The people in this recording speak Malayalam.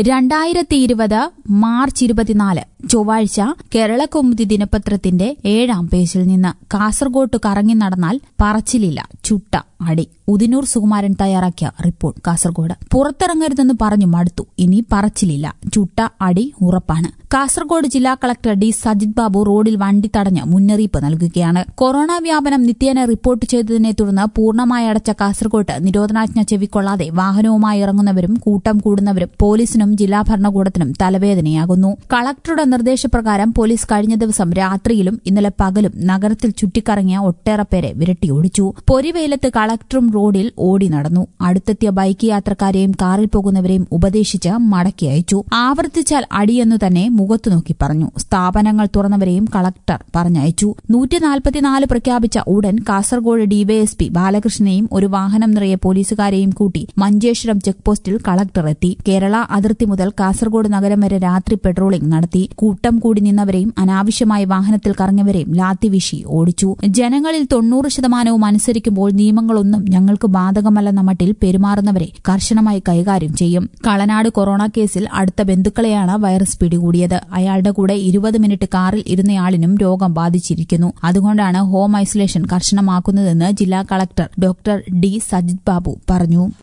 രണ്ടായിരത്തി ഇരുപത് മാർച്ച് ഇരുപത്തിനാല് ചൊവ്വാഴ്ച കേരളകൗമുദി ദിനപത്രത്തിന്റെ ഏഴാം പേജിൽ നിന്ന് കാസർഗോട്ട് കറങ്ങി നടന്നാൽ പറച്ചിലില്ല ചുട്ട അടി ഉദിനൂർ സുകുമാരൻ തയ്യാറാക്കിയ റിപ്പോർട്ട് കാസർഗോഡ് പുറത്തിറങ്ങരുതെന്ന് പറഞ്ഞു മടുത്തു ഇനി പറച്ചിലില്ല ചുട്ട അടി ഉറപ്പാണ് കാസർഗോഡ് ജില്ലാ കളക്ടർ ഡി സജിത് ബാബു റോഡിൽ വണ്ടി തടഞ്ഞ് മുന്നറിയിപ്പ് നൽകുകയാണ് കൊറോണ വ്യാപനം നിത്യേന റിപ്പോർട്ട് ചെയ്തതിനെ തുടർന്ന് പൂർണ്ണമായി അടച്ച കാസർഗോട്ട് നിരോധനാജ്ഞ ചെവിക്കൊള്ളാതെ വാഹനവുമായി ഇറങ്ങുന്നവരും കൂട്ടം കൂടുന്നവരും പോലീസിനും ജില്ലാ ഭരണകൂടത്തിനും തലവേദനയാകുന്നു കളക്ടറുടെ നിർദ്ദേശപ്രകാരം പോലീസ് കഴിഞ്ഞ ദിവസം രാത്രിയിലും ഇന്നലെ പകലും നഗരത്തിൽ ചുറ്റിക്കറങ്ങിയ ഒട്ടേറെ പേരെ വിരട്ടിയോടിച്ചു പൊരിവെയിലത്ത് കളക്ടറും റോഡിൽ ഓടി നടന്നു അടുത്തെത്തിയ ബൈക്ക് യാത്രക്കാരെയും കാറിൽ പോകുന്നവരെയും ഉപദേശിച്ച് മടക്കി അയച്ചു ആവർത്തിച്ചാൽ അടിയെന്നു തന്നെ മുഖത്തു നോക്കി പറഞ്ഞു സ്ഥാപനങ്ങൾ തുറന്നവരെയും കളക്ടർ പറഞ്ഞയച്ചു നൂറ്റിനാൽപ്പത്തിനാല് പ്രഖ്യാപിച്ച ഉടൻ കാസർഗോഡ് ഡിവൈഎസ്പി ബാലകൃഷ്ണനെയും ഒരു വാഹനം നിറയെ പോലീസുകാരെയും കൂട്ടി മഞ്ചേശ്വരം ചെക്ക് പോസ്റ്റിൽ കളക്ടർ എത്തി കേരള അതിർത്തി മുതൽ കാസർഗോഡ് നഗരം വരെ രാത്രി പെട്രോളിംഗ് നടത്തി കൂട്ടം കൂടി നിന്നവരെയും അനാവശ്യമായി വാഹനത്തിൽ കറങ്ങിയവരെയും ലാത്തിവീശി ഓടിച്ചു ജനങ്ങളിൽ തൊണ്ണൂറ് ശതമാനവും അനുസരിക്കുമ്പോൾ നിയമങ്ങളൊന്നും ഞങ്ങൾക്ക് ബാധകമല്ലെന്ന മട്ടിൽ പെരുമാറുന്നവരെ കർശനമായി കൈകാര്യം ചെയ്യും കളനാട് കൊറോണ കേസിൽ അടുത്ത ബന്ധുക്കളെയാണ് വൈറസ് പിടികൂടിയത് അയാളുടെ കൂടെ ഇരുപത് മിനിറ്റ് കാറിൽ ഇരുന്നയാളിനും രോഗം ബാധിച്ചിരിക്കുന്നു അതുകൊണ്ടാണ് ഹോം ഐസൊലേഷൻ കർശനമാക്കുന്നതെന്ന് ജില്ലാ collector doctor D Sajith Babu പറഞ്ഞു